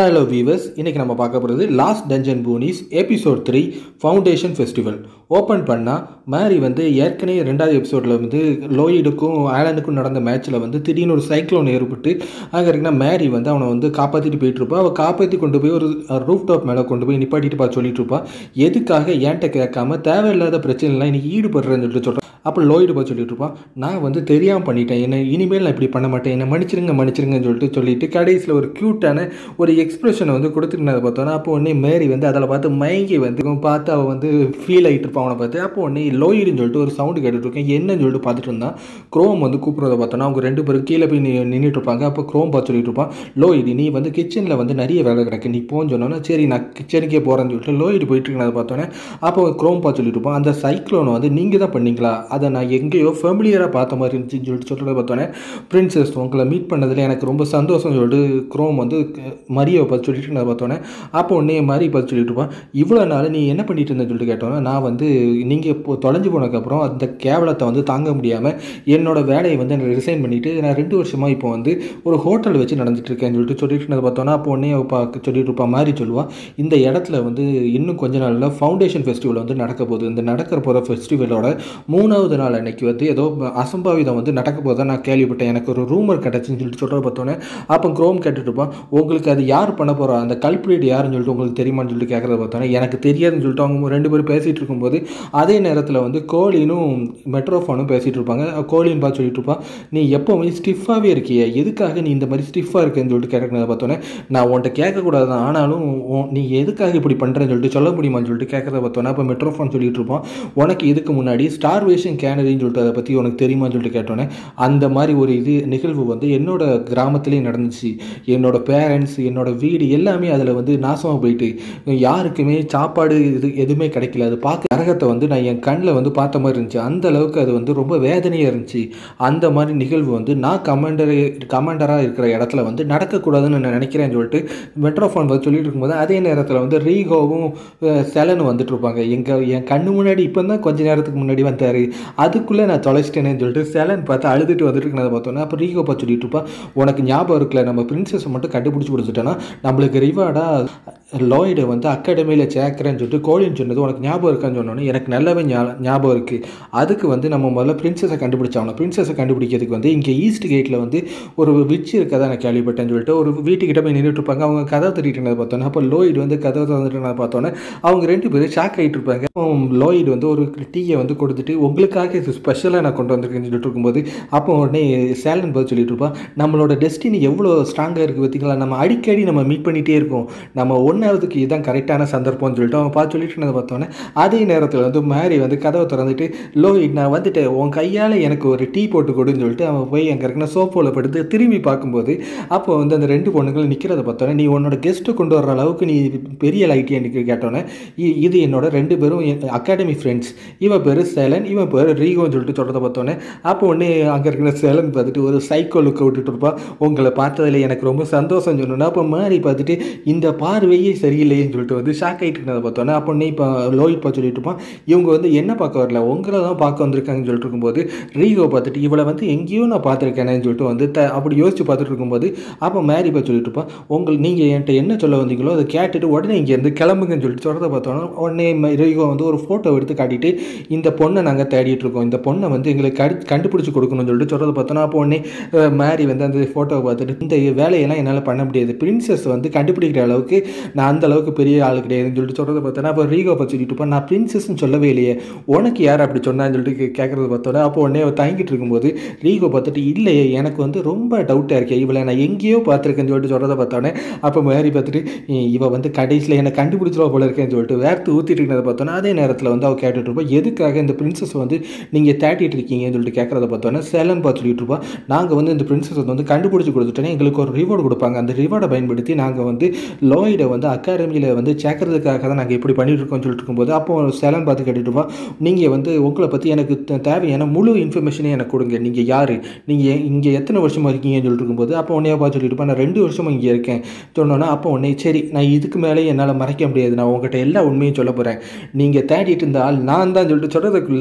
hello viewers இன்றைக்கி நம்ம பார்க்க போகிறது லாஸ்ட் டஞ்சன் பூனிஸ் episode three foundation festival open பண்ணால் மேரி வந்து ஏற்கனவே ரெண்டாவது எபிசோடில் வந்து லோயிடுக்கும் ஆலனுக்கும் நடந்த மேட்ச்சில் வந்து திடீர்னு ஒரு சைக்ளோன் ஏற்பட்டு அங்கே இருக்குன்னா மேரி வந்து அவனை வந்து காப்பாற்றிட்டு போயிட்டு இருப்பா அவள் காப்பாற்றி கொண்டு போய் ஒரு ரூஃப் டாப் மேலே கொண்டு போய் நிப்பாட்டிட்டு பா சொல்லிட்டு இருப்பா எதுக்காக ஏன்ட்ட கேட்காம தேவையில்லாத பிரச்சனைலாம் இன்னைக்கு ஈடுபடுறேன்னு சொல்லிட்டு சொல்கிறான் அப்போ லோயிடு போய் சொல்லிட்டு இருப்பான் நான் வந்து தெரியாமல் பண்ணிட்டேன் என்ன இனிமேல் நான் இப்படி பண்ண மாட்டேன் என்னை மன்னிச்சிருங்க மன்னிச்சிருங்கன்னு சொல்லிட்டு சொல்லிட்டு கடைசியில் ஒரு க்யூட்டான ஒரு எக்ஸ்பிரஷனை வந்து கொடுத்துருந்ததை பார்த்தோன்னா அப்போ உடனே மேரி வந்து அதில் பார்த்து மயங்கி வந்து பார்த்து அவள் வந்து ஃபீல் ஆகிட்டு இருப்பான் அவனை பார்த்து அப்போ உடனே லோயிடுன்னு சொல்லிட்டு ஒரு சவுண்டு கேட்டுட்டு இருக்கேன் என்னன்னு சொல்லிட்டு பார்த்துட்டு இருந்தான் க்ரோம் வந்து கூப்பிட்றத பார்த்தோன்னா அவங்க ரெண்டு பேரும் கீழே போய் நின்றுட்டு இருப்பாங்க அப்போ க்ரோம் பார்த்து சொல்லிட்டு இருப்பான் லோயிடு நீ வந்து கிச்சனில் வந்து நிறைய வேலை கிடக்கு நீ போன்னு சொன்னோன்னா சரி நான் கிச்சனுக்கே போகிறேன்னு சொல்லிட்டு லோயிடு போயிட்டு இருக்கேன் பார்த்தோன்னே அப்போ க்ரோம் பார்த்து சொல்லிட்டு இருப்பான் அந்த சைக்ளோனை வந்து நீங்கள் தான் பண்ணீங்களா அதை நான் எங்கேயோ ஃபெமிலியராக பார்த்த மாதிரி இருந்துச்சுன்னு சொல்லிட்டு சொல்கிறத பார்த்தோன்னே பிரின்சஸ் உங்களை மீட் பண்ணதில் எனக்கு ரொம்ப சந்தோஷம் சொல்லிட்டு க்ரோம் வந்து மரியாவை பார்த்து சொல்லிட்டு நான் பார்த்தோன்னே அப்போ உடனே மாதிரி பார்த்து சொல்லிட்டு இருப்பான் இவ்வளோ நாள் நீ என்ன பண்ணிட்டு இருந்தேன்னு சொல்லிட்டு கேட்டோன்னே நான் வந்து நீங்கள் இப்போ தொலைஞ்சு போனதுக்கப்புறம் அந்த கேவலத்தை வந்து தாங்க முடியாமல் என்னோட வேலையை வந்து நான் ரிசைன் பண்ணிவிட்டு நான் ரெண்டு வருஷமாக இப்போ வந்து ஒரு ஹோட்டல் வச்சு நடந்துட்டு இருக்கேன்னு சொல்லிட்டு சொல்லிட்டு இருந்ததை பார்த்தோன்னா அப்போ உடனே அவள் பார்க்க சொல்லிட்டு இருப்பான் மாதிரி சொல்லுவாள் இந்த இடத்துல வந்து இன்னும் கொஞ்ச நாளில் ஃபவுண்டேஷன் ஃபெஸ்டிவல் வந்து நடக்க போகுது இந்த நடக்கிற போகிற ஃபெஸ்டிவலோட மூணாவது நாள் அன்னைக்கு வந்து ஏதோ அசம்பாவிதம் வந்து நடக்க போதான் நான் கேள்விப்பட்டேன் எனக்கு ஒரு ரூமர் கிடச்சின்னு சொல்லிட்டு சொல்கிற பார்த்தோன்னே அப்போ க்ரோம் கேட்டுட்டு இருப்பான் உங்களுக்கு அது யார் பண்ண போகிறா அந்த கல்பிரேட் யாருன்னு சொல்லிட்டு உங்களுக்கு தெரியுமான்னு சொல்லிட்டு கேட்குறத பார்த்தோன்னே எனக்கு தெரியாதுன்னு சொல்லிட்டு அவங்க ரெண்டு பேரும் பேசிகிட்டு இருக்கும்போது அதே நேரத்தில் வந்து கோலினும் மெட்ரோஃபோனும் பேசிகிட்டு இருப்பாங்க கோலின்னு பார்த்து சொல்லிட்டு இருப்பான் நீ எப்போவுமே ஸ்டிஃபாகவே இருக்கிய எதுக்காக நீ இந்த மாதிரி ஸ்டிஃபாக இருக்கேன்னு சொல்லிட்டு கேட்குறத பார்த்தோன்னே நான் உன்ட்ட கேட்கக்கூடாது தான் ஆனாலும் நீ எதுக்காக இப்படி பண்ணுறேன்னு சொல்லிட்டு சொல்ல முடியுமான்னு சொல்லிட்டு கேட்குறத பார்த்தோன்னே அப்போ மெட்ரோஃபோன் சொல்லிட்டு இருப்பான் உனக்கு இதுக்கு முன்னாடி ஸ்டார்வேஷன் கேனரின்னு சொல்லிட்டு அதை பற்றி உனக்கு தெரியுமான்னு சொல்லிட்டு கேட்டோன்னே அந்த மாதிரி ஒரு இது நிகழ்வு வந்து என்னோட கிராமத்துலேயும் நடந்துச்சு என்னோட பேரண்ட்ஸ் என்னோட வீடு எல்லாமே அதில் வந்து நாசமாக போயிட்டு யாருக்குமே சாப்பாடு இது எதுவுமே கிடைக்கல அது பார்க்க நரகத்தை வந்து நான் என் கண்ணில் வந்து பார்த்த மாதிரி இருந்துச்சு அந்த அளவுக்கு அது வந்து ரொம்ப வேதனையாக இருந்துச்சு அந்த மாதிரி நிகழ்வு வந்து நான் கமாண்டர் கமாண்டராக இருக்கிற இடத்துல வந்து நடக்கக்கூடாதுன்னு நான் நினைக்கிறேன்னு சொல்லிட்டு மெட்ரோஃபோன் வந்து சொல்லிட்டு இருக்கும்போது அதே நேரத்தில் வந்து ரீகோவும் செலனும் வந்துட்டு இருப்பாங்க எங்கள் என் கண்ணு முன்னாடி இப்போ தான் கொஞ்ச நேரத்துக்கு முன்னாடி வந்தார் அதுக்குள்ளே நான் தொலைச்சிட்டேனேன்னு சொல்லிட்டு செலன் பார்த்து அழுதுட்டு வந்துட்டு இருக்கிறத பார்த்தோன்னா அப்போ ரீகோ பார்த்து சொல்லிட்டு இருப்பா உனக்கு ஞாபகம் இருக்குல்ல நம்ம பிரின்சஸை மட்டும் கண்டுபிடிச்சி கொடுத்துட்டோன்னா நம்மளுக்கு ரிவார்டாக லாய்டை வந்து அகாடமியில் சேர்க்குறேன்னு சொல்லிட்டு கோலின்னு சொன்னது உனக்கு ஞாபகம் இருக்கான்னு சொன்னோன்னே எனக்கு நல்லாவே ஞாபகம் இருக்குது அதுக்கு வந்து நம்ம முதல்ல பிரின்சஸை கண்டுபிடிச்சாகணும் பிரின்சஸை கண்டுபிடிக்கிறதுக்கு வந்து இங்கே ஈஸ்ட் கேட்டில் வந்து ஒரு விச்சு இருக்கதான் நான் கேள்விப்பட்டேன்னு சொல்லிட்டு ஒரு வீட்டுக்கிட்ட போய் நின்றுட்டு இருப்பாங்க அவங்க கதை தட்டிட்டு இருந்ததை பார்த்தோன்னே அப்போ லோயிடு வந்து கதை தந்துட்டு இருந்ததை பார்த்தோன்னே அவங்க ரெண்டு பேரும் ஷாக் ஆகிட்டு இருப்பாங்க லோயிடு வந்து ஒரு டீயை வந்து கொடுத்துட்டு உங்களுக்காக இது ஸ்பெஷலாக நான் கொண்டு வந்திருக்கேன்னு சொல்லிட்டு இருக்கும்போது அப்போ உடனே சேலன் பதில் சொல்லிட்டு இருப்பான் நம்மளோட டெஸ்டினி எவ்வளோ ஸ்ட்ராங்காக இருக்குது பார்த்தீங்களா நம்ம அடிக்கடி நம்ம மீட் பண்ணிகிட்டே இருக்கோம் நம்ம ஒன்றாவதுக்கு இதுதான் கரெக்டான சந்தர்ப்பம்னு சொல்லிட்டு அவன் பார்த்து சொல்லிட்டு இருந்ததை பார்த்தோன்னே அதே நேரத்தில் வந்து மேரி வந்து கதவை திறந்துட்டு லோயிட் நான் வந்துட்டு உன் கையால் எனக்கு ஒரு டீ போட்டு கொடுன்னு சொல்லிட்டு அவன் போய் அங்கே இருக்கிற சோஃபோவில் படுத்து திரும்பி பார்க்கும்போது அப்போ வந்து அந்த ரெண்டு பொண்ணுங்களும் நிற்கிறத பார்த்தோன்னே நீ உன்னோட கெஸ்ட்டை கொண்டு வர அளவுக்கு நீ பெரிய லைட்டி எனக்கு கேட்டோன்னே இது என்னோட ரெண்டு பேரும் அகாடமி ஃப்ரெண்ட்ஸ் இவன் பேர் சேலன் இவன் பேர் ரீகோன்னு சொல்லிட்டு சொல்கிறத பார்த்தோன்னே அப்போ உடனே அங்கே இருக்கிற சேலன் பார்த்துட்டு ஒரு சைக்கோ லுக்கை விட்டுட்டு இருப்பான் உங்களை பார்த்ததில் எனக்கு ரொம்ப சந்தோஷம் சொன்னோன்னா அப்போ மாறி பார்த்துட்டு இந்த பார்வையே சரியில்லைன்னு சொல்லிட்டு வந்து ஷாக் ஆகிட்டு இருக்கிறத பார்த்தோன்னே அப்போ உடனே இப்போ லோயிட் பார்த்து சொல்லிட்டு இருப்பான் இவங்க வந்து என்ன பார்க்க வரல உங்களை தான் பார்க்க வந்திருக்காங்கன்னு சொல்லிட்டு இருக்கும்போது ரீகோ பார்த்துட்டு இவளை வந்து எங்கேயோ நான் பார்த்துருக்கேனேன்னு சொல்லிட்டு வந்து த அப்படி யோசிச்சு பார்த்துட்டு இருக்கும்போது அப்போ மேரி பார்த்து சொல்லிட்டு இருப்பான் உங்கள் நீங்கள் என்கிட்ட என்ன சொல்ல வந்தீங்களோ அதை கேட்டுட்டு உடனே இங்கேருந்து கிளம்புங்கன்னு சொல்லிட்டு சொல்கிறத பார்த்தோன்னா உடனே ரீகோ வந்து ஒரு ஃபோட்டோ எடுத்து காட்டிட்டு இந்த பொண்ணை நாங்கள் தேடிட்டு இருக்கோம் இந்த பொண்ணை வந்து எங்களுக்கு கடி கண்டுபிடிச்சி கொடுக்கணும்னு சொல்லிட்டு சொல்கிறத பார்த்தோன்னா அப்போ உடனே மேரி வந்து அந்த ஃபோட்டோவை பார்த்துட்டு இந்த வேலையெல்லாம் என்னால் பண்ண முடியாது பிரின்சஸ் வந்து கண்டுபிடிக்கிற அளவுக்கு நான் அந்த அளவுக்கு பெரிய ஆள் கிடையாதுன்னு சொல்லிட்டு சொல்கிறத பார்த்தோன்னா அப்போ ரீகோ பார்த்து சொல்லிட்டு இருப்பேன் நான் பிரின்சஸ்ன்னு சொல்லவே இல்லையே உனக்கு யார் அப்படி சொன்னான்னு சொல்லிட்டு கேட்குறது பார்த்தோன்னா அப்போ உடனே தயங்கிட்டு இருக்கும்போது ரீகோ பார்த்துட்டு இல்லையே எனக்கு வந்து ரொம்ப டவுட்டாக இருக்கே இவளை நான் எங்கேயோ பார்த்துருக்கேன்னு சொல்லிட்டு சொல்கிறத பார்த்தோன்னே அப்போ மேரி பார்த்துட்டு இவ வந்து கடைசியில் என்னை கண்டுபிடிச்சிருவா போல இருக்கேன்னு சொல்லிட்டு வேர்த்து ஊற்றிட்டு இருக்கிறத பார்த்தோன்னா அதே நேரத்தில் வந்து அவள் கேட்டுட்டு இருப்பா எதுக்காக இந்த பிரின்சஸ் வந்து நீங்கள் தேட்டிட்டு இருக்கீங்கன்னு சொல்லிட்டு கேட்குறத பார்த்தோன்னா சேலன் பார்த்து சொல்லிட்டு இருப்பா நாங்கள் வந்து இந்த பிரின்சஸ் வந்து கண்டுபிடிச்சி கொடுத்துட்டோன்னே எங்களுக்கு ஒரு ரிவார்டு கொடுப்பாங்க அந்த ரிவார்டை பயன்படுத்தி நாங்கள் வந்து லோயிடை வந்து அகாடமியில் வந்து சேர்க்கறதுக்காக தான் நாங்கள் இப்படி பண்ணிட்டு இருக்கோம்னு சொல்லிட்டு இருக்கும்போது அப்போ சேலன் பார்த்து கேட்டுட்டு இருப்பா நீங்கள் வந்து உங்களை பற்றி எனக்கு தேவையான முழு இன்ஃபர்மேஷனே எனக்கு கொடுங்க நீங்கள் யார் நீங்கள் இங்கே எத்தனை வருஷமாக இருக்கீங்கன்னு சொல்லிட்டு இருக்கும்போது அப்போ உடனே பார்த்து சொல்லிட்டு இருப்பா நான் ரெண்டு வருஷமாக இங்கே இருக்கேன் சொன்னோன்னா அப்போ உடனே சரி நான் இதுக்கு மேலே என்னால் மறைக்க முடியாது நான் உங்கள்கிட்ட எல்லா உண்மையும் சொல்ல போகிறேன் நீங்கள் தேடிட்டு இருந்த ஆள் நான் தான் சொல்லிட்டு சொல்கிறதுக்குள்ளே அப்போ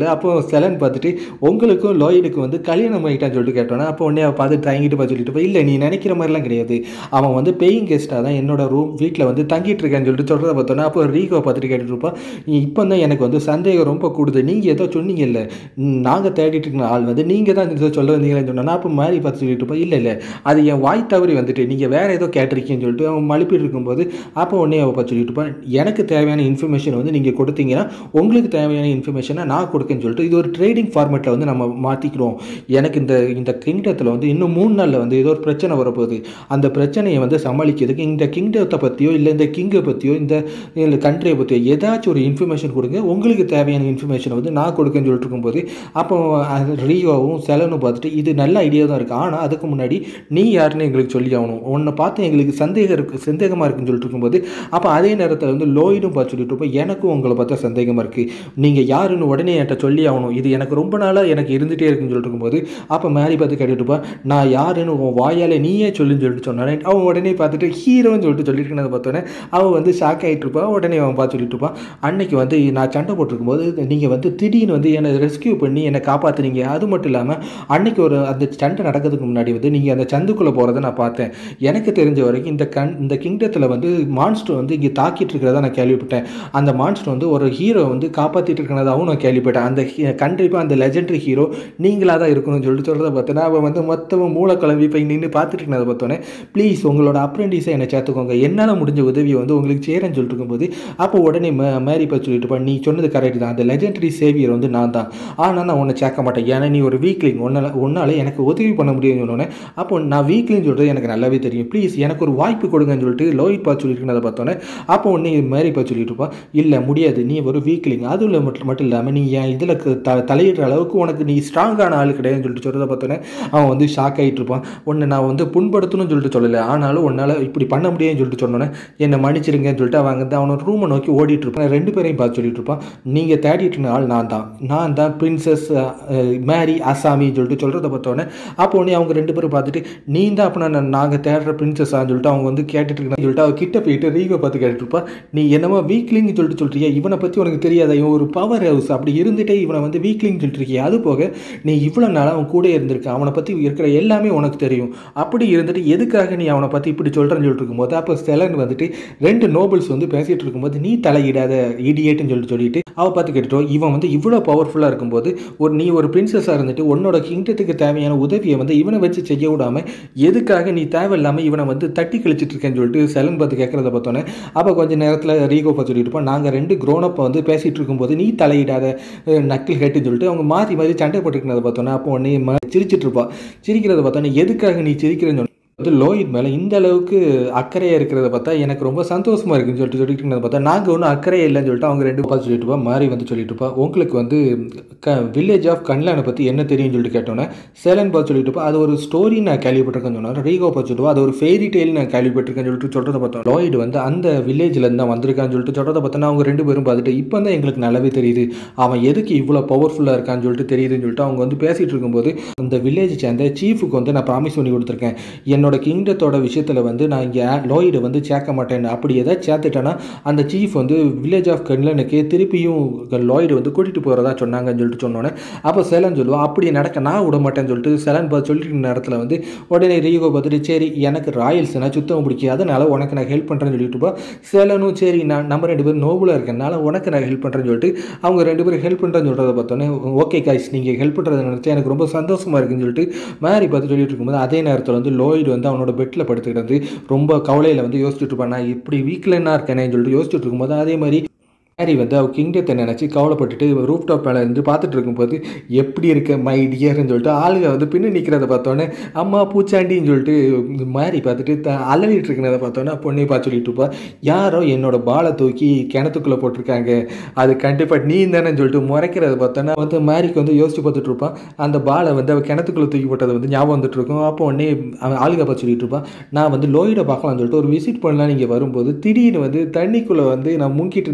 செலன் பார்த்துட்டு உங்களுக்கும் லோயிடுக்கும் வந்து கல்யாணம் ஆகிட்டான்னு சொல்லிட்டு கேட்டோன்னா அப்போ உடனே அவள் பார்த்து தயங்கிட்டு பார்த்து சொல்லிட்டு போய் இல்லை நீ நினைக்கிற மாதிரிலாம் கிடையாது அவன் வந்து பேயிங் கெஸ்ட்டாக தான் என்னோட ரூம் வீட்டில் வந்து தங்கிட்டு இருக்கேன்னு சொல்லிட்டு சொல்கிறத பார்த்தோன்னா அப்போ ரீகோ பார்த்துட்டு கேட்டுட்டு இருப்பான் இப்போ தான் எனக்கு வந்து சந்தேகம் ரொம்ப கூடுது நீங்கள் ஏதோ சொன்னீங்கல்ல நாங்கள் தேடிட்டு இருக்கிற ஆள் வந்து நீங்கள் தான் இதை சொல்ல வந்தீங்களேன்னு சொன்னா அப்போ மாதிரி பார்த்து சொல்லிட்டு இருப்போம் இல்லை இல்லை அது என் வாய் தவறி வந்துட்டு நீங்கள் வேறு ஏதோ கேட்டிருக்கீங்கன்னு சொல்லிட்டு அவன் மழுப்பிட்டு இருக்கும்போது அப்போ உடனே அவள் பார்த்து சொல்லிட்டு இருப்பான் எனக்கு தேவையான இன்ஃபர்மேஷன் வந்து நீங்கள் கொடுத்தீங்கன்னா உங்களுக்கு தேவையான இன்ஃபர்மேஷனை நான் கொடுக்கேன்னு சொல்லிட்டு இது ஒரு ட்ரேடிங் ஃபார்மேட்டில் வந்து நம்ம மாற்றிக்கிறோம் எனக்கு இந்த இந்த கிங்டத்தில் வந்து இன்னும் மூணு நாளில் வந்து ஏதோ ஒரு பிரச்சனை வரப்போகுது அந்த பிரச்சனையை வந்து சமாளிக்கிறதுக்கு இந்த கிங்டத்தை பற்றியோ இல்லை இந்த கிங்கை பற்றியோ இந்த கண்ட்ரியை பற்றியோ ஏதாச்சும் ஒரு இன்ஃபர்மேஷன் கொடுங்க உங்களுக்கு தேவையான இன்ஃபர்மேஷனை வந்து நான் கொடுக்கேன்னு சொல்லிட்டு இருக்கும்போது அப்போ ரியோவும் செலனும் பார்த்துட்டு இது நல்ல ஐடியா தான் இருக்குது ஆனால் அதுக்கு முன்னாடி நீ யாருன்னு எங்களுக்கு சொல்லி ஆகணும் உன்னை பார்த்து எங்களுக்கு சந்தேகம் இருக்குது சந்தேகமாக இருக்குன்னு சொல்லிட்டு இருக்கும்போது அப்போ அதே நேரத்தில் வந்து லோயிடும் பார்த்து சொல்லிட்டு இருப்போம் எனக்கும் உங்களை பார்த்தா சந்தேகமாக இருக்குது நீங்கள் யாருன்னு உடனே என்கிட்ட சொல்லி ஆகணும் இது எனக்கு ரொம்ப நாளாக எனக்கு இருந்துகிட்டே இருக்குன்னு சொல்லிட்டு இருக்கும்போது அப்போ மேரி பார்த்து கேட்டுட்டு இருப்பான் நான் யாருன்னு உன் வாயால் நீயே சொல்லுன்னு சொல்லிட்டு சொன்னானே அவன் உடனே பார்த்துட்டு ஹீரோன்னு சொல்லிட்டு சொல்லியிருக்கேன் பார்த்தோன்னே அவன் வந்து ஷாக் ஆகிட்டு இருப்பான் உடனே அவன் பார்த்து சொல்லிட்டு இருப்பான் அன்னைக்கு வந்து நான் சண்டை போட்டிருக்கும்போது நீங்கள் வந்து திடீர்னு வந்து என்னை ரெஸ்கியூ பண்ணி என்னை காப்பாற்றுனீங்க அது மட்டும் இல்லாமல் அன்னைக்கு ஒரு அந்த சண்டை நடக்கிறதுக்கு முன்னாடி வந்து நீங்கள் அந்த சந்துக்குள்ளே போகிறத நான் பார்த்தேன் எனக்கு தெரிஞ்ச வரைக்கும் இந்த கண் இந்த கிங்டத்தில் வந்து மான்ஸ்டர் வந்து இங்கே தாக்கிட்டு இருக்கிறதா நான் கேள்விப்பட்டேன் அந்த மான்ஸ்டர் வந்து ஒரு ஹீரோ வந்து காப்பாற்றிட்டு இருக்கிறதாகவும் நான் கேள்விப்பட்டேன் அந்த கண்டிப்பாக அந்த லெஜெண்டரி ஹீரோ நீங்களாக தான் இருக்கணும்னு சொல்லிட்டு சொல்கிறத பார்த்தேன்னா அவன் வந்து மொத்தமாக மூளை கிளம்பி போய் நின்று பார்த்துட்டு இருக்கிறத பார்த்தோன்னே ப்ளீஸ் உங்களோட அப்ரெண்டிஸை என்னை சேர்த்துக்கோங்க என்னால் முடிஞ்ச உதவியை வந்து உங்களுக்கு சேரன்னு சொல்லிட்டு இருக்கும்போது அப்போ உடனே மே மேரி பார்த்து சொல்லிட்டு இருப்பான் நீ சொன்னது கரெக்ட் தான் அந்த லெஜெண்டரி சேவியர் வந்து நான் தான் ஆனால் நான் உன்னை சேர்க்க மாட்டேன் ஏன்னா நீ ஒரு வீக்லிங் உன்னால் உன்னால் எனக்கு உதவி பண்ண முடியும்னு சொன்னோன்னே அப்போ நான் வீக்லின்னு சொல்கிறது எனக்கு நல்லாவே தெரியும் ப்ளீஸ் எனக்கு ஒரு வாய்ப்பு கொடுங்கன்னு சொல்லிட்டு லோயிட் பார்த்து சொல்லியிருக்கேன் அதை பார்த்தோன்னே அப்போ உடனே மேரி பார்த்து சொல்லிட்டு இருப்பான் இல்லை முடியாது நீ ஒரு வீக்லிங் அதுவும் மட்டும் மட்டும் இல்லாமல் நீ என் இதில் த தலையிடுற அளவுக்கு உனக்கு நீ ஸ்ட்ராங்கான ஆள் கிடையாதுன்னு சொல்லிட்டு சொல்கிறத பார்த்தோன்னே அவன் வந்து ஷாக் ஆகிட்டு இருப்பான் உன்னை நான் வந்து புண்படுத்தணும்னு சொல்லிட்டு சொல்லலை ஆனாலும் உன்னால் இப்படி பண்ண முடியும்னு சொல்லிட்டு சொன்னோன்னே என்னை மன்னிச்சிருங்கன்னு சொல்லிட்டு அவன் வந்து அவனோட ரூமை நோக்கி ஓடிட்டு இருப்பான் ரெண்டு பேரையும் பார்த்து சொல்லிட்டு இருப்பான் நீங்கள் தேடிட்டு இருந்த ஆள் நான் தான் நான் தான் பிரின்சஸ் மேரி அசாமின்னு சொல்லிட்டு சொல்கிறத பார்த்தோன்னே அப்போ உடனே அவங்க ரெண்டு பேரும் பார்த்துட்டு நீ தான் அப்போ நான் நாங்கள் தேடுற பிரின்சஸான்னு சொல்லிட்டு அவங்க வந்து கேட்டுட்டு இருக்கான்னு சொல்லிட்டு அவ கிட்ட போயிட்டு ரீகோ பார்த்து கேட்டுட்டு இருப்பா நீ என்னமோ வீக்லிங்னு சொல்லிட்டு சொல்றியா இவனை பற்றி உனக்கு தெரியாத இவன் ஒரு பவர் ஹவுஸ் அப்படி இருந்துட்டே இவனை வந்து வீக்லிங் சொல்லிட்டு இருக்கியா அது போக நீ இவ்வளோ நாளாக அவன் கூட இருந்திருக்க அவனை பற்றி இருக்கிற எல்லாமே உனக்கு தெரியும் அப்படி இருந்துட்டு எதுக்காக நீ அவனை பற்றி இப்படி சொல்கிறேன்னு சொல்லிட்டு இருக்கும்போது அப்போ செலன் வந்துட்டு ரெண்டு நோபல்ஸ் வந்து பேசிகிட்டு இருக்கும்போது நீ தலையிடாத இடியேட்டுன்னு சொல்லிட்டு சொல்லிட்டு அவள் பார்த்து கேட்டுட்டோம் இவன் வந்து இவ்வளோ பவர்ஃபுல்லாக இருக்கும்போது ஒரு நீ ஒரு பிரின்சஸாக இருந்துட்டு உன்னோட கிங்டத்துக்கு தேவையான உதவியை வந்து இவனை வச்சு செய்ய விடாமல் எதுக்காக நீ தேவையில்லாமல் இவனை வந்து தட்டி கழிச்சிட்டு இருக்கேன்னு சொல்லிட்டு செலன் பார்த்து கேட்குறத பார்த்தோன்னே அப்போ கொஞ்சம் நேரத்தில் ரீகோ பார்த்து சொல்லிட்டு இருப்போம் நாங்கள் ரெண்டு க்ரோனப்பை வந்து பேசிகிட்டு இருக்கும்போது நீ தலையிடாத நக்கில் கேட்டுன்னு சொல்லிட்டு அவங்க மாற்றி மாற்றி சண்டை போட்டுக்கிறத பார்த்தோன்னே அப்போ உடனே சிரிச்சிட்டு இருப்பா சிரிக்கிறத பார்த்தோன்னே எதுக்காக நீ சிரிக்கிறேன்னு வந்து லோயிட் மேலே இந்த அளவுக்கு அக்கறையாக இருக்கிறத பார்த்தா எனக்கு ரொம்ப சந்தோஷமாக இருக்குன்னு சொல்லிட்டு சொல்லிட்டு இருந்ததை பார்த்தா நாங்கள் ஒன்றும் அக்கறையே இல்லைன்னு சொல்லிட்டு அவங்க ரெண்டு பார்த்து சொல்லிட்டு இருப்பா மாறி வந்து சொல்லிட்டு இருப்பா உங்களுக்கு வந்து க வில்லேஜ் ஆஃப் கன்லானை பற்றி என்ன தெரியும்னு சொல்லிட்டு கேட்டோன்னே சேலன் பார்த்து சொல்லிட்டு இருப்பா அது ஒரு ஸ்டோரி நான் கேள்விப்பட்டிருக்கேன்னு சொன்னார் ரீகோ பார்த்து சொல்லுவா அது ஒரு ஃபெய்ரி டெய்ல் நான் கேள்விப்பட்டிருக்கேன்னு சொல்லிட்டு சொல்கிறத பார்த்தோம் லோயிட் வந்து அந்த வில்லேஜில் தான் வந்திருக்கான்னு சொல்லிட்டு சொல்கிறத பார்த்தோன்னா அவங்க ரெண்டு பேரும் பார்த்துட்டு இப்போ தான் எங்களுக்கு நல்லாவே தெரியுது அவன் எதுக்கு இவ்வளோ பவர்ஃபுல்லாக இருக்கான்னு சொல்லிட்டு தெரியுதுன்னு சொல்லிட்டு அவங்க வந்து பேசிகிட்டு இருக்கும்போது அந்த வில்லேஜ் சேர்ந்த சீஃபுக்கு வந்து நான் ப்ராமிஸ் பண்ணி கொடுத்துருக்கேன் என்னோட கிங்டத்தோட விஷயத்தில் வந்து நான் இங்கே லோயிடை வந்து சேர்க்க மாட்டேன் அப்படி ஏதாவது சேர்த்துட்டேன்னா அந்த சீஃப் வந்து வில்லேஜ் ஆஃப் கன்லனுக்கு திருப்பியும் லோயிடு வந்து கூட்டிகிட்டு போகிறதா சொன்னாங்கன்னு சொல்லிட்டு சொன்னோன்னே அப்போ சேலன் சொல்லுவோம் அப்படி நடக்க நான் விட மாட்டேன்னு சொல்லிட்டு சேலன் பார்த்து சொல்லிட்டு நேரத்தில் வந்து உடனே ரீகோ பார்த்துட்டு சரி எனக்கு ராயல்ஸ்னா சுத்தம் பிடிக்கும் அதனால் உனக்கு நான் ஹெல்ப் பண்ணுறேன்னு சொல்லிட்டு போ சேலனும் சரி நான் நம்ம ரெண்டு பேரும் நோபலாக இருக்கனால உனக்கு நான் ஹெல்ப் பண்ணுறேன்னு சொல்லிட்டு அவங்க ரெண்டு பேரும் ஹெல்ப் பண்ணுறேன்னு சொல்கிறத பார்த்தோன்னே ஓகே காய்ஸ் நீங்கள் ஹெல்ப் பண்ணுறதை நினச்சா எனக்கு ரொம்ப சந்தோஷமாக இருக்குன்னு சொல்லிட்டு மேரி பார்த்து சொல்லிட்டு இருக்கும்போது அதே நேரத்தில் வந்து லோயிடு வந்து அவனோட பெட்டில் படுத்துக்கிட்டு ரொம்ப கவலையில் வந்து யோசிச்சுட்டு இருப்பான் நான் இப்படி வீக்கிலன்னா இருக்கேனேன்னு சொல்லிட்டு யோசிச்சுட்டு இருக்கும்போது அதே மாதிரி ஹாரி வந்து அவள் கிங்டத்தை நினச்சி கவலைப்பட்டுட்டு ரூப் டாப் மேலே இருந்து பார்த்துட்டு இருக்கும்போது எப்படி இருக்க மை டியர்னு சொல்லிட்டு ஆளுங்க வந்து பின்னு நிற்கிறத பார்த்தோன்னே அம்மா பூச்சாண்டின்னு சொல்லிட்டு மாறி பார்த்துட்டு த அலறிட்டு இருக்கிறத பார்த்தோன்னே பொண்ணை பார்த்து சொல்லிட்டு இருப்பா யாரோ என்னோட பாலை தூக்கி கிணத்துக்குள்ளே போட்டிருக்காங்க அது கண்டிப்பாக நீ தானே சொல்லிட்டு முறைக்கிறத பார்த்தோன்னா வந்து மாரிக்கு வந்து யோசிச்சு பார்த்துட்டு இருப்பான் அந்த பாலை வந்து அவள் கிணத்துக்குள்ளே தூக்கி போட்டதை வந்து ஞாபகம் வந்துட்டு இருக்கும் அப்போ உடனே அவன் ஆளுங்க பார்த்து சொல்லிட்டு இருப்பான் நான் வந்து லோயிட பார்க்கலாம்னு சொல்லிட்டு ஒரு விசிட் பண்ணலாம் நீங்கள் வரும்போது திடீர்னு வந்து தண்ணிக்குள்ளே வந்து நான் முங்கிட்டு இருந்தேன் பார்க்கறதுக்கு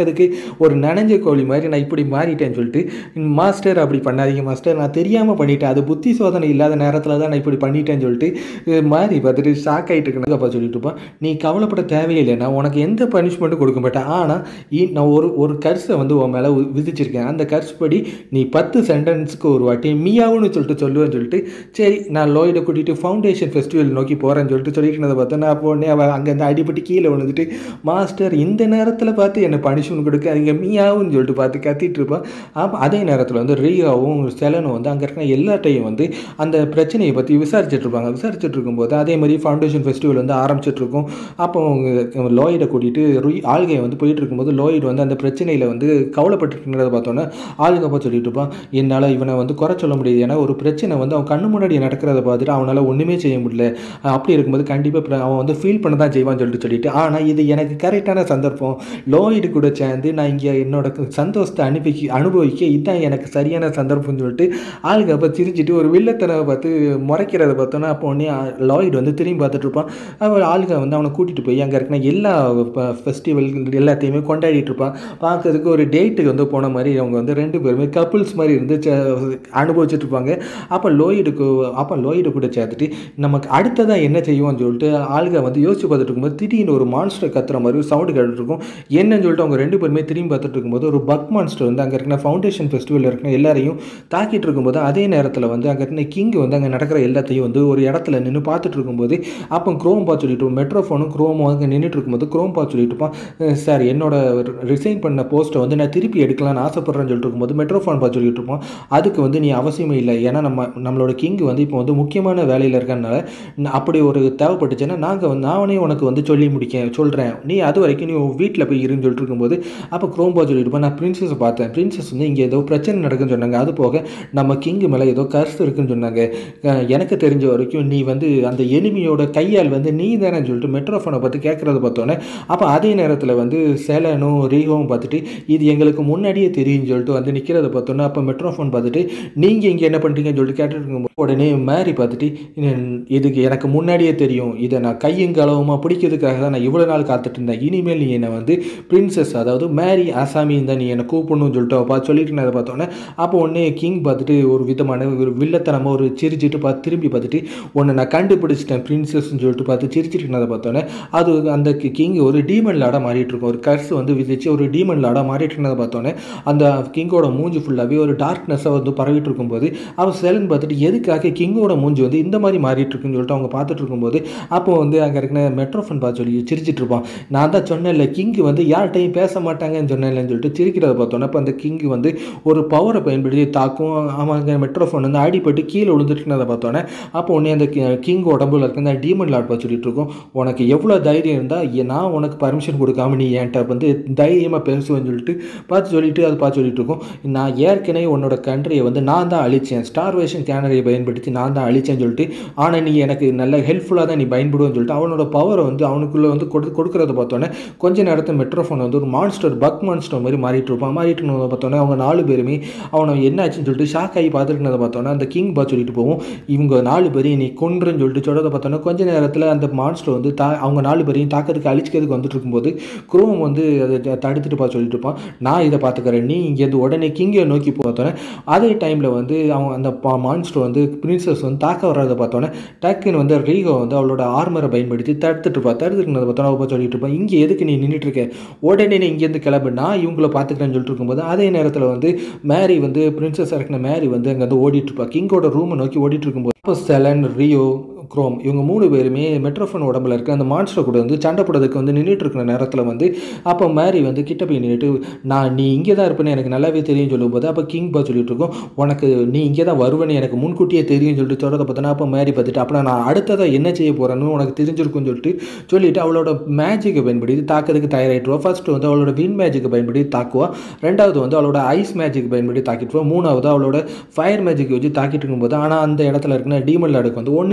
பார்க்கறதுக்கு ஒரு நனைஞ்ச கோழி மாதிரி நான் இப்படி மாறிட்டேன்னு சொல்லிட்டு மாஸ்டர் அப்படி பண்ணாதீங்க மாஸ்டர் நான் தெரியாமல் பண்ணிட்டேன் அது புத்தி சோதனை இல்லாத நேரத்தில் தான் நான் இப்படி பண்ணிட்டேன்னு சொல்லிட்டு அஹ், மாறி பார்த்துட்டு ஷாக் ஆகிட்டு இருக்கேன் அப்பா சொல்லிட்டு இருப்பான் நீ கவலைப்பட தேவையில்லை நான் உனக்கு எந்த பனிஷ்மெண்ட்டும் கொடுக்க மாட்டேன் ஆனால் இ- நான் ஒரு ஒரு கர்ஸை வந்து உன் மேலே விதிச்சிருக்கேன் அந்த கர்ஸ் படி நீ பத்து சென்டென்ஸுக்கு ஒரு வாட்டி மியாவுன்னு சொல்லிட்டு சொல்லுவேன்னு சொல்லிட்டு சரி நான் லோயிட கூட்டிகிட்டு ஃபவுண்டேஷன் ஃபெஸ்டிவல் நோக்கி போகிறேன்னு சொல்லிட்டு சொல்லிட்டு பார்த்தா நான் அப்போ உடனே அவள் அங்கேருந்து அடிபட்டு கீழே விழுந்துட்டு மாஸ்டர் இந்த நேரத்தில் பார்த்து என்னை பனிஷ்மெண்ட் கொடுக்காதீங்க மியாவுன்னு சொல்லிட்டு பார்த்து கத்திட்டு இருப்பான் அப்போ அதே நேரத்தில் வந்து ரியாவும் செலனும் வந்து அங்கே இருக்கிற எல்லாட்டையும் வந்து அந்த பிரச்சனையை பற்றி விசாரிச்சுட்டு இருப்பாங்க விசாரிச்சுட்டு இருக்கும்போது அதே மாதிரி ஃபவுண்டேஷன் ஃபெஸ்டிவல் வந்து ஆரம்பிச்சிட்டு இருக்கும் அப்போ அவங்க லோயிடை கூட்டிகிட்டு ருய் ஆள்கையை வந்து போயிட்டு இருக்கும்போது லோயிட் வந்து அந்த பிரச்சனையில் வந்து கவலைப்பட்டு இருக்கிறத பார்த்தோன்னே ஆளுங்க அப்போ சொல்லிட்டு இருப்பான் என்னால் இவனை வந்து குறை சொல்ல முடியாது ஏன்னா ஒரு பிரச்சனை வந்து அவன் கண்ணு முன்னாடி நடக்கிறத பார்த்துட்டு அவனால் ஒன்றுமே செய்ய முடியல அஹ் அப்படி இருக்கும்போது கண்டிப்பாக அவன் வந்து ஃபீல் பண்ண தான் செய்வான்னு சொல்லிட்டு சொல்லிட்டு ஆனால் இது எனக்கு கரெக்டான சந்தர்ப்பம் லோயிடு கூட சேர்ந்து நான் இங்கே என்னோட சந்தோஷத்தை அனுப்பி அனுபவிக்க இதுதான் எனக்கு சரியான சந்தர்ப்பம்னு சொல்லிட்டு ஆளுங்க அப்போ சிரிச்சிட்டு ஒரு வில்லத்தனை பார்த்து முறைக்கிறத பார்த்தோன்னா அப்போ உடனே லாய்டு வந்து திரும்பி பார்த்துட்டு இருப்பான் அவன் ஆளுங்க வந்து அவனை கூட்டிகிட்டு போய் அங்கே இருக்கிற எல்லா ஃபெஸ்டிவல் எல்லாத்தையுமே கொண்டாடிட்டு இருப்பான் பார்க்கறதுக்கு ஒரு டேட்டுக்கு வந்து போன மாதிரி அவங்க வந்து ரெண்டு பேருமே கப்புள்ஸ் மாதிரி இருந்து ச- அனுபவிச்சுட்டு இருப்பாங்க அப்போ லோயிடுக்கு அப்போ லோயிடு கூட சேர்த்துட்டு நமக்கு அடுத்ததாக என்ன செய்வோம்னு சொல்லிட்டு ஆளுங்க வந்து யோசிச்சு பார்த்துட்டு இருக்கும்போது திடீர்னு ஒரு மான்ஸ்டர் கத்துற மாதிரி சவுண்டு கேட்டுட்டு இருக்கும் என்னன்னு சொல்லிட்டு அவங்க ரெண்டு பேருமே திரும்பி பார்த்துட்டு இருக்கும்போது ஒரு பக் மான்ஸ்டர் வந்து அங்கே இருக்கிற ஃபவுண்டேஷன் ஃபெஸ்டிவலில் இருக்கிற எல்லாரையும் தாக்கிட்டு இருக்கும்போது அதே நேரத்தில் வந்து அங்கே இருக்கிற கிங் வந்து அங்கே நடக்கிற எல்லாத்தையும் வந்து ஒரு இடத்துல நின்று பார்த்துட்டு இருக்கும்போது அப்போ குரோம் பா சொல்லிட்டு மெட்ரோஃபோனும் குரோமும் அங்கே நின்றுட்டு இருக்கும்போது குரோம் பா சொல்லிட்டு இருப்பான் "அஹ் சார் என்னோட ரிசைன் பண்ண போஸ்ட்டை வந்து நான் திருப்பி எடுக்கலாம்னு ஆசைப்பட்றேன்னு சொல்லிட்டு இருக்கும்போது மெட்ரோஃபோன் பா சொல்லிட்டு இருப்பான் அதுக்கு வந்து நீ அவசியமே இல்லை ஏன்னா நம்ம நம்மளோட கிங் வந்து இப்போ வந்து முக்கியமான வேலையில் இருக்கறனால ந- அப்படி ஒரு தேவைப்பட்டுச்சுன்னா நாங்கள் வந்து நானே உனக்கு வந்து சொல்லி முடிக்க சொல்கிறேன் நீ அது வரைக்கும் நீ வீட்டில் போய் இருன்னு சொல்லிட்டு இருக்கும்போது அப்போ குரோம்பா சொல்லிட்டு இருப்பான் நான் பிரின்சஸை பார்த்தேன் பிரின்சஸ் வந்து இங்கே ஏதோ பிரச்சனை நடக்குன்னு சொன்னாங்க அது போக நம்ம கிங்கு மேலே ஏதோ கருத்து இருக்குன்னு சொன்னாங்க அஹ் எனக்கு தெரிஞ்ச வரைக்கும் நீ வந்து அந்த எனிமியோட கையால் வந்து நீ தானே சொல்லிட்டு மெட்ரோஃபோனை பார்த்து கேட்குறத பார்த்தோன்னே அப்போ அதே நேரத்தில் வந்து சேலனும் ரீகோவும் பார்த்துட்டு இது எங்களுக்கு முன்னாடியே தெரியும்னு சொல்லிட்டு வந்து நிற்கிறத பார்த்தோன்னே அப்போ மெட்ரோஃபோன் பார்த்துட்டு நீங்கள் இங்கே என்ன பண்ணுறீங்கன்னு சொல்லிட்டு கேட்டுட்டு இருக்கும்போது உடனே மேரி பார்த்துட்டு "இது- இதுக்கு எனக்கு முன்னாடியே தெரியும் இதை நான் கையும் களவுமா பிடிக்கிறதுக்காக தான் நான் இவ்வளோ நாள் காத்துட்டு இருந்தேன் இனிமேல் நீ என்னை வந்து பிரின்சஸ் அதாவது மேரி ஆசாமின்னு தான் நீ என்னை கூப்பிடணும்னு சொல்லிட்டு அவ பார்த்து சொல்லிட்டு இருந்ததை பார்த்தோன்னே அப்போ உடனே கிங் பார்த்துட்டு ஒரு விதமான ஒரு வில்லத்தனமாக ஒரு சிரிச்சிட்டு பார்த்து திரும்பி பார்த்துட்டு உன்னை நான் கண்டுபிடிச்சிட்டேன் பிரின்சஸ்ன்னு சொல்லிட்டு பார்த்து சிரிச்சிட்டு இருந்ததை பார்த்தோன்னே அது அந்த கிங் ஒரு டீமன் லாடாக மாறிட்டு இருக்கும் ஒரு கர்ஸ் வந்து விதிச்சு ஒரு டீமன் லாடாக மாறிட்டு இருந்ததை பார்த்தோன்னே அந்த கிங்கோட மூஞ்சி ஃபுல்லாகவே ஒரு டார்க்னஸாக வந்து பரவிட்டு இருக்கும்போது அவன் செலன் பார்த்துட்டு எதுக்காக கிங்கோட மூஞ்சி வந்து இந்த மாதிரி மாறிட்டு இருக்குன்னு சொல்லிட்டு அவங்க பார்த்துட்டு இருக்கும்போது அப்போ வந்து அங்கே இருக்கிற மெட்ரோஃபோன் பார்த்து சொல்லி சிரிச்சிட்டு இருப்பான் நான் தான் சொன்னேன்ல கிங் வந்து யார்கிட்டையும் பேச மாட்டாங்கன்னு சொன்னேன்லன்னு சொல்லிட்டு சிரிக்கிறத பார்த்தோன்னே அப்போ அந்த கிங் வந்து ஒரு பவரை பயன்படுத்தி தாக்கும் அவங்க மெட்ரோஃபோன் வந்து அடிபட்டு கீழே விழுந்துட்டு இருந்ததை பார்த்தோன்னே அப்போ உடனே அந்த கிங் உடம்புல இருக்க அந்த டீமன் லாட் பார்த்து சொல்லிட்டு இருக்கோம் உனக்கு எவ்வளோ தைரியம் இருந்தால் நான் உனக்கு பர்மிஷன் கொடுக்காம நீ என்கிட்ட வந்து தைரியமாக பேசுவேன்னு சொல்லிட்டு பார்த்து சொல்லிட்டு அது பார்த்து சொல்லிட்டு இருக்கோம் நான் ஏற்கனவே உன்னோட கண்ட்ரியை வந்து நான் தான் அழிச்சேன் ஸ்டார்வேஷன் கேனரியை பயன்படுத்தி நான் தான் அழிச்சேன்னு சொல்லிட்டு ஆனால் நீ எனக்கு நல்ல ஹெல்ப்ஃபுல்லாக தான் நீ பயன்படுவேன்னு சொல்லிட்டு அவனோட பவரை வந்து அவனுக்குள்ளே வந்து கொடு கொடுக்குறத பார்த்தோன்னே கொஞ்ச நேரத்தில் மெட்ரோஃபோன் வந்து ஒரு மான்ஸ்டர் பக் மான்ஸ்டர் மாதிரி மாறிட்டு இருப்பான் மாறிட்டு இருந்ததை பார்த்தோன்னே அவங்க நாலு பேருமே அவனை என்னாச்சுன்னு சொல்லிட்டு ஷாக் ஆகி பார்த்துட்டு இருந்ததை பார்த்தோன்னே அந்த கிங் பார்த்து சொல்லிட்டு போவோம் இவங்க நாலு பேரையும் நீ கொன்றுன்னு சொல்லிட்டு சொல்கிறத பார்த்தோன்னே கொஞ்ச நேரத்தில் அந்த மான்ஸ்டர் வந்து தா அவங்க நாலு பேரையும் தாக்கிறதுக்கு அழிச்சிக்கிறதுக்கு வந்துட்டு இருக்கும்போது குரோம் வந்து அதை த- தடுத்துட்டு பார்த்து சொல்லிட்டு இருப்பான் நான் இதை பார்த்துக்கிறேன் நீ இங்கேருந்து உடனே கிங்கை நோக்கி பார்த்தோன்னே அதே டைமில் வந்து அவன் அந்த மான்ஸ்டர் வந்து பிரின்சஸ் வந்து தாக்க வர்றதை பார்த்தோன்னே டக்குன்னு வந்து ரீகோ வந்து அவளோட ஆர்மரை பயன்படுத்தி தடுத்துட்டு இருப்பா தடுத்துட்டு இருந்ததை பார்த்தோன்னா அவள் சொல்லிட்டு இருப்பான் இங்கே எதுக்கு நீ நின்றுட்டு இருக்க உடனே நீ இங்கேருந்து கிளம்பு நான் இவங்கள பார்த்துக்கிறேன்னு சொல்லிட்டு இருக்கும்போது அதே நேரத்தில் வந்து மேரி வந்து பிரின்சஸ் இருக்கிற மேரி வந்து அங்கே வந்து ஓடிட்டு இருப்பா கிங்கோட ரூமை நோக்கி ஓடிட்டு இருக்கும்போது அப்போ செலன் ரியோ குரோம் இவங்க மூணு பேருமே மெட்ரோஃபோன் உடம்புல இருக்க அந்த மான்ஸ்டர் கூட வந்து சண்டை போடுறதுக்கு வந்து நின்றுட்டு இருக்கிற நேரத்தில் வந்து அப்போ மேரி வந்து கிட்ட போய் நின்றுட்டு நான் நீ இங்கே தான் இருப்பேன்னு எனக்கு நல்லாவே தெரியும் சொல்லும்போது அப்போ கிங் பா சொல்லிட்டு இருக்கோம் உனக்கு நீ இங்கே தான் வருவேன்னு எனக்கு முன்கூட்டியே தெரியும் சொல்லிட்டு சொல்கிறத பார்த்தோன்னா அப்போ மேரி பார்த்துட்டு அப்போ நான் அடுத்ததாக என்ன செய்ய போகிறேன்னு உனக்கு தெரிஞ்சிருக்கும்னு சொல்லிட்டு சொல்லிட்டு அவளோட மேஜிக்கை பயன்படுத்தி தாக்கிறதுக்கு தயாராகிட்டுருவா ஃபர்ஸ்ட் வந்து அவளோட வின் மேஜிக்கை பயன்படுத்தி தாக்குவா ரெண்டாவது வந்து அவளோட ஐஸ் மேஜிக் பயன்படுத்தி தாக்கிட்டுருவா மூணாவது அவளோட ஃபயர் மேஜிக் வச்சு தாக்கிட்டு இருக்கும்போது ஆனால் அந்த இடத்துல இருக்கிற டீமன் லாடுக்கு வந்து ஒன்றுமே ஆகாது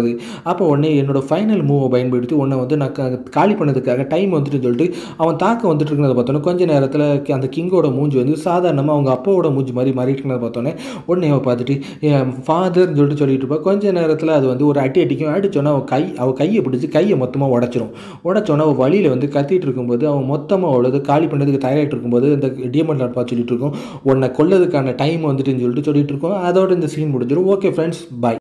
பண்ணுறது அப்போ உடனே என்னோட ஃபைனல் மூவை பயன்படுத்தி உன்னை வந்து நான் க- காலி பண்ணதுக்காக டைம் வந்துட்டுன்னு சொல்லிட்டு அவன் தாக்க வந்துட்டு இருக்கிறத பார்த்தோன்னே கொஞ்ச நேரத்தில் அந்த கிங்கோட மூஞ்சி வந்து சாதாரணமாக அவங்க அப்பாவோட மூஞ்சி மாதிரி மாறிட்டு இருக்கிறத பார்த்தோன்னே உடனே அவள் பார்த்துட்டு என் ஃபாதர்னு சொல்லிட்டு சொல்லிட்டு இருப்பா கொஞ்ச நேரத்தில் அது வந்து ஒரு அடி அடிக்கும் அடிச்சோன்னா அவள் கை அவள் கையை பிடிச்சி கையை மொத்தமாக உடச்சிரும் உடச்சோன்னா அவள் வழியில் வந்து கத்திட்டு இருக்கும்போது அவன் மொத்தமாக அவ்வளோது காலி பண்ணதுக்கு தயாராகிட்டு இருக்கும்போது இந்த டிஎம்எல் லாட் பார்த்து சொல்லிட்டு இருக்கோம் உன்னை கொல்லதுக்கான டைம் வந்துட்டுன்னு சொல்லிட்டு சொல்லிட்டு இருக்கோம் அதோட இந்த சீன் முடிஞ்சிடும் ஓகே ஃப்ரெண்ட்ஸ் பாய்